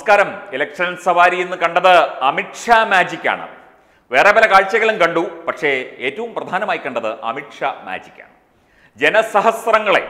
നമസ്കാരം ഇലക്ഷൻ സവാരി എന്ന് കണ്ടത് അമിത്ഷാ മാജിക്കാണ് വേറെ പല കാഴ്ചകളും കണ്ടു പക്ഷേ ഏറ്റവും പ്രധാനമായി കണ്ടത് അമിത്ഷാ മാജിക്കാണ് ജനസഹസ്രങ്ങളെ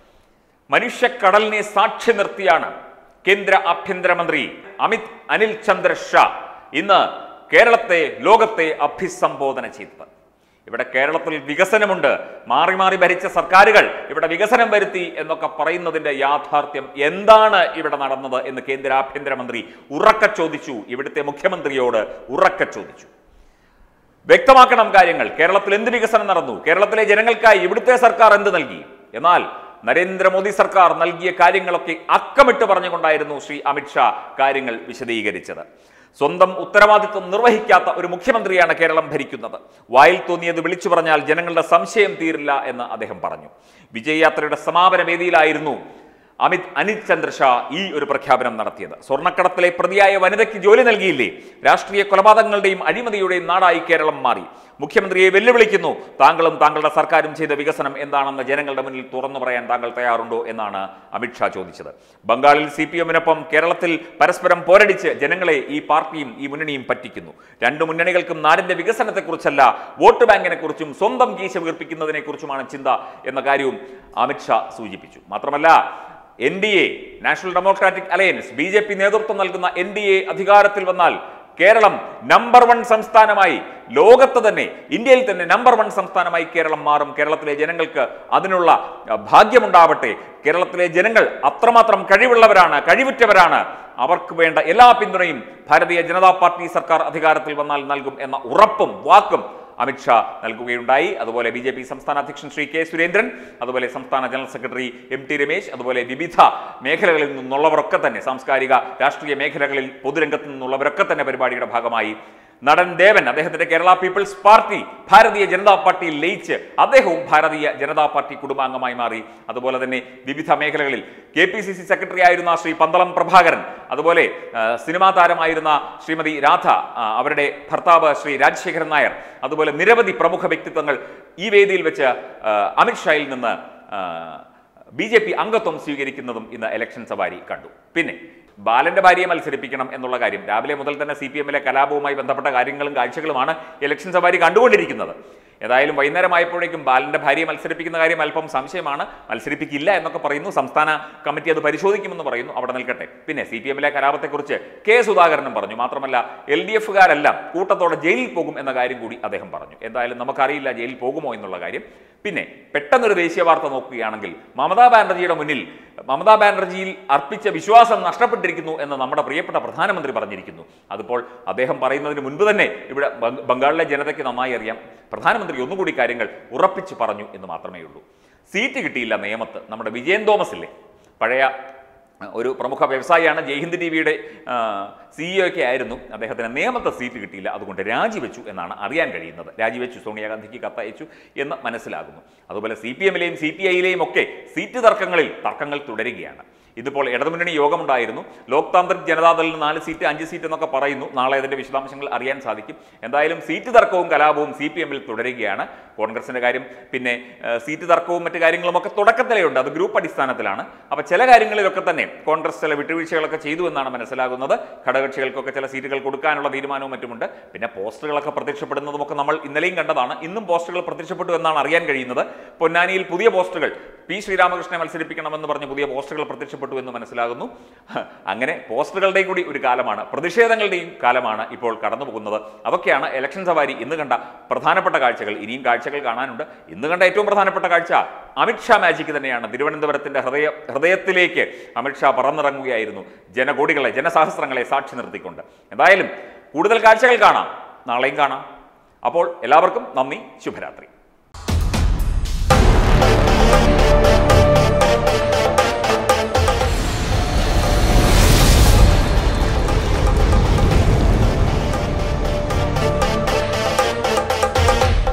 മനുഷ്യക്കടലിനെ സാക്ഷി നിർത്തിയാണ് കേന്ദ്ര ആഭ്യന്തരമന്ത്രി അമിത് അനിൽ ചന്ദ്ര ഷാ ഇന്ന് കേരളത്തെ ലോകത്തെ അഭിസംബോധന ചെയ്തത് ഇവിടെ കേരളത്തിൽ വികസനമുണ്ട് മാറി മാറി ഭരിച്ച സർക്കാരുകൾ ഇവിടെ വികസനം വരുത്തി എന്നൊക്കെ പറയുന്നതിന്റെ യാഥാർത്ഥ്യം എന്താണ് ഇവിടെ നടന്നത് എന്ന് കേന്ദ്ര ആഭ്യന്തരമന്ത്രി ഉറക്ക ചോദിച്ചു ഇവിടുത്തെ മുഖ്യമന്ത്രിയോട് ഉറക്ക ചോദിച്ചു വ്യക്തമാക്കണം കാര്യങ്ങൾ കേരളത്തിൽ എന്ത് വികസനം നടന്നു കേരളത്തിലെ ജനങ്ങൾക്കായി ഇവിടുത്തെ സർക്കാർ എന്ത് നൽകി എന്നാൽ നരേന്ദ്രമോദി സർക്കാർ നൽകിയ കാര്യങ്ങളൊക്കെ അക്കമിട്ട് പറഞ്ഞുകൊണ്ടായിരുന്നു ശ്രീ അമിത്ഷാ കാര്യങ്ങൾ വിശദീകരിച്ചത് സ്വന്തം ഉത്തരവാദിത്വം നിർവഹിക്കാത്ത ഒരു മുഖ്യമന്ത്രിയാണ് കേരളം ഭരിക്കുന്നത് വായിൽ തോന്നിയത് വിളിച്ചു പറഞ്ഞാൽ ജനങ്ങളുടെ സംശയം തീരില്ല എന്ന് അദ്ദേഹം പറഞ്ഞു വിജയയാത്രയുടെ സമാപന വേദിയിലായിരുന്നു അമിത് അനിൽ ചന്ദ്ര ഷാ ഈ ഒരു പ്രഖ്യാപനം നടത്തിയത് സ്വർണ്ണക്കടത്തിലെ പ്രതിയായ വനിതയ്ക്ക് ജോലി നൽകിയില്ലേ രാഷ്ട്രീയ കൊലപാതകങ്ങളുടെയും അഴിമതിയുടെയും നാടായി കേരളം മാറി മുഖ്യമന്ത്രിയെ വെല്ലുവിളിക്കുന്നു താങ്കളും താങ്കളുടെ സർക്കാരും ചെയ്ത വികസനം എന്താണെന്ന് ജനങ്ങളുടെ മുന്നിൽ തുറന്നു പറയാൻ താങ്കൾ തയ്യാറുണ്ടോ എന്നാണ് അമിത്ഷാ ചോദിച്ചത് ബംഗാളിൽ സി പി എമ്മിനൊപ്പം കേരളത്തിൽ പരസ്പരം പോരടിച്ച് ജനങ്ങളെ ഈ പാർട്ടിയും ഈ മുന്നണിയും പറ്റിക്കുന്നു രണ്ടു മുന്നണികൾക്കും നാടിന്റെ വികസനത്തെക്കുറിച്ചല്ല വോട്ട് ബാങ്കിനെ കുറിച്ചും സ്വന്തം കീശ വീർപ്പിക്കുന്നതിനെ കുറിച്ചുമാണ് ചിന്ത എന്ന കാര്യവും അമിത്ഷാ സൂചിപ്പിച്ചു മാത്രമല്ല N D A national democratic alliance B J P നേതൃത്വം നൽകുന്ന എൻ ഡി എ അധികാരത്തിൽ വന്നാൽ കേരളം നമ്പർ വൺ സംസ്ഥാനമായി ലോകത്ത് തന്നെ ഇന്ത്യയിൽ തന്നെ നമ്പർ വൺ സംസ്ഥാനമായി കേരളം മാറും കേരളത്തിലെ ജനങ്ങൾക്ക് അതിനുള്ള അഹ്, ഭാഗ്യമുണ്ടാവട്ടെ കേരളത്തിലെ ജനങ്ങൾ അത്രമാത്രം കഴിവുള്ളവരാണ് കഴിവുറ്റവരാണ് അവർക്ക് വേണ്ട എല്ലാ പിന്തുണയും ഭാരതീയ ജനതാ പാർട്ടി സർക്കാർ അധികാരത്തിൽ വന്നാൽ നൽകും എന്ന ഉറപ്പും വാക്കും അമിത്ഷാ നൽകുകയുണ്ടായി അതുപോലെ ബി ജെ പി സംസ്ഥാന അധ്യക്ഷൻ ശ്രീ കെ സുരേന്ദ്രൻ അതുപോലെ സംസ്ഥാന general secretary M T Ramesh അതുപോലെ വിവിധ മേഖലകളിൽ നിന്നുള്ളവരൊക്കെ തന്നെ സാംസ്കാരിക രാഷ്ട്രീയ മേഖലകളിൽ പൊതുരംഗത്ത് നിന്നുള്ളവരൊക്കെ തന്നെ പരിപാടിയുടെ ഭാഗമായി നടൻ ദേവൻ അദ്ദേഹത്തിന്റെ കേരള പീപ്പിൾസ് പാർട്ടി ഭാരതീയ ജനതാ പാർട്ടിയിൽ ലയിച്ച് അദ്ദേഹവും ഭാരതീയ ജനതാ പാർട്ടി കുടുംബാംഗമായി മാറി അതുപോലെ തന്നെ വിവിധ മേഖലകളിൽ K P C C secretary ആയിരുന്ന ശ്രീ പന്തളം പ്രഭാകരൻ അതുപോലെ ആ, സിനിമാ താരമായിരുന്ന ശ്രീമതി രാധ ആ, അവരുടെ ഭർത്താവ് ശ്രീ രാജശേഖരൻ നായർ അതുപോലെ നിരവധി പ്രമുഖ വ്യക്തിത്വങ്ങൾ ഈ വേദിയിൽ വെച്ച് ആ, അമിത്ഷായിൽ നിന്ന് ബി ജെ പി അംഗത്വം സ്വീകരിക്കുന്നതും ഇന്ന് ഇലക്ഷൻ സവാരി കണ്ടു പിന്നെ ബാലന്റെ ഭാര്യയെ മത്സരിപ്പിക്കണം എന്നുള്ള കാര്യം രാവിലെ മുതൽ തന്നെ സി പി എമ്മിലെ കലാപവുമായി ബന്ധപ്പെട്ട കാര്യങ്ങളും കാഴ്ചകളുമാണ് ഇലക്ഷൻ സവാരി കണ്ടുകൊണ്ടിരിക്കുന്നത് ഏതായാലും വൈകുന്നേരമായപ്പോഴേക്കും ബാലന്റെ ഭാര്യയെ മത്സരിപ്പിക്കുന്ന കാര്യം അല്പം സംശയമാണ് മത്സരിപ്പിക്കില്ല എന്നൊക്കെ പറയുന്നു സംസ്ഥാന കമ്മിറ്റി അത് പരിശോധിക്കുമെന്ന് പറയുന്നു അവിടെ നിൽക്കട്ടെ പിന്നെ സി പി എമ്മിലെ കലാപത്തെക്കുറിച്ച് കെ സുധാകരനും പറഞ്ഞു മാത്രമല്ല എൽ ഡി എഫുകാരെല്ലാം കൂട്ടത്തോടെ ജയിലിൽ പോകും എന്ന കാര്യം കൂടി അദ്ദേഹം പറഞ്ഞു എന്തായാലും നമുക്കറിയില്ല ജയിലിൽ പോകുമോ എന്നുള്ള കാര്യം പിന്നെ പെട്ടെന്നൊരു ദേശീയ വാർത്ത നോക്കുകയാണെങ്കിൽ മമതാ ബാനർജിയുടെ മുന്നിൽ മമതാ ബാനർജിയിൽ അർപ്പിച്ച വിശ്വാസം നഷ്ടപ്പെട്ടിരിക്കുന്നു എന്ന് നമ്മുടെ പ്രിയപ്പെട്ട പ്രധാനമന്ത്രി പറഞ്ഞിരിക്കുന്നു അതിപ്പോൾ അദ്ദേഹം പറയുന്നതിന് മുൻപ് തന്നെ ഇവിടെ ബംഗ- ബംഗാളിലെ ജനതയ്ക്ക് നന്നായി അറിയാം പ്രധാനമന്ത്രി ഒന്നുകൂടി കാര്യങ്ങൾ ഉറപ്പിച്ച് പറഞ്ഞു എന്ന് മാത്രമേ ഉള്ളൂ സീറ്റ് കിട്ടിയില്ല നിയമത്ത് നമ്മുടെ വിജയൻ തോമസ് ഇല്ലേ പഴയ അഹ്, ഒരു പ്രമുഖ വ്യവസായിയാണ് ജയ്ഹിന്ദ് ടി വിയുടെ സിഇഒ ഒക്കെ ആയിരുന്നു അദ്ദേഹത്തിന് നിയമത്തെ സീറ്റ് കിട്ടിയില്ല അതുകൊണ്ട് രാജിവെച്ചു എന്നാണ് അറിയാൻ കഴിയുന്നത് രാജിവെച്ചു സോണിയാഗാന്ധിക്ക് കത്തയച്ചു എന്ന് മനസ്സിലാകുന്നു അതുപോലെ സി പി എമ്മിലെയും സി പി ഐയിലെയും ഒക്കെ സീറ്റ് തർക്കങ്ങളിൽ തർക്കങ്ങൾ തുടരുകയാണ് ഇതിപ്പോൾ ഇടതുമുന്നണി യോഗമുണ്ടായിരുന്നു ലോക് താന്ത്രിക് ജനതാദളിന് നാല് സീറ്റ് അഞ്ച് സീറ്റ് എന്നൊക്കെ പറയുന്നു നാളെ അതിന്റെ വിശദാംശങ്ങൾ അറിയാൻ സാധിക്കും എന്തായാലും സീറ്റ് തർക്കവും കലാപവും സി പി എമ്മിൽ തുടരുകയാണ് കോൺഗ്രസിന്റെ കാര്യം പിന്നെ ഏഹ്, സീറ്റ് തർക്കവും മറ്റു കാര്യങ്ങളും ഒക്കെ തുടക്കത്തിലേ ഉണ്ട് അത് ഗ്രൂപ്പ് അടിസ്ഥാനത്തിലാണ് അപ്പോൾ ചില കാര്യങ്ങളിലൊക്കെ തന്നെ കോൺഗ്രസ് ചില വിട്ടുവീഴ്ചകളൊക്കെ ചെയ്തു എന്നാണ് മനസ്സിലാകുന്നത് ഘടകകക്ഷികൾക്കൊക്കെ ചില സീറ്റുകൾ കൊടുക്കാനുള്ള തീരുമാനവും മറ്റുമുണ്ട് പിന്നെ പോസ്റ്ററുകളൊക്കെ പ്രത്യക്ഷപ്പെടുന്നതും ഒക്കെ നമ്മൾ ഇന്നലെയും കണ്ടതാണ് ഇന്നും പോസ്റ്ററുകൾ പ്രത്യക്ഷപ്പെട്ടു എന്നാണ് അറിയാൻ കഴിയുന്നത് പൊന്നാനിയിൽ പുതിയ പോസ്റ്ററുകൾ പി ശ്രീരാമകൃഷ്ണനെ മത്സരിപ്പിക്കണമെന്ന് പറഞ്ഞ് പുതിയ പോസ്റ്ററുകൾ പ്രത്യക്ഷപ്പെട്ടു എന്ന് മനസ്സിലാകുന്നു അങ്ങനെ പോസ്റ്ററുകളുടെയും കൂടി ഒരു കാലമാണ് പ്രതിഷേധങ്ങളുടെയും കാലമാണ് ഇപ്പോൾ കടന്നു പോകുന്നത് അതൊക്കെയാണ് ഇലക്ഷൻ സവാരി ഇന്ന് കണ്ട പ്രധാനപ്പെട്ട കാഴ്ചകൾ ഇനിയും കാഴ്ചകൾ കാണാനുണ്ട് ഇന്ന് കണ്ട ഏറ്റവും പ്രധാനപ്പെട്ട കാഴ്ച അമിത്ഷാ മാജിക്ക് തന്നെയാണ് തിരുവനന്തപുരത്തിന്റെ ഹൃദയ ഹൃദയത്തിലേക്ക് അമിത്ഷാ പറന്നിറങ്ങുകയായിരുന്നു ജനകോടികളെ ജനസഹസ്രങ്ങളെ സാക്ഷി നിർത്തിക്കൊണ്ട് എന്തായാലും കൂടുതൽ കാഴ്ചകൾ കാണാം നാളെയും കാണാം അപ്പോൾ എല്ലാവർക്കും നന്ദി ശുഭരാത്രി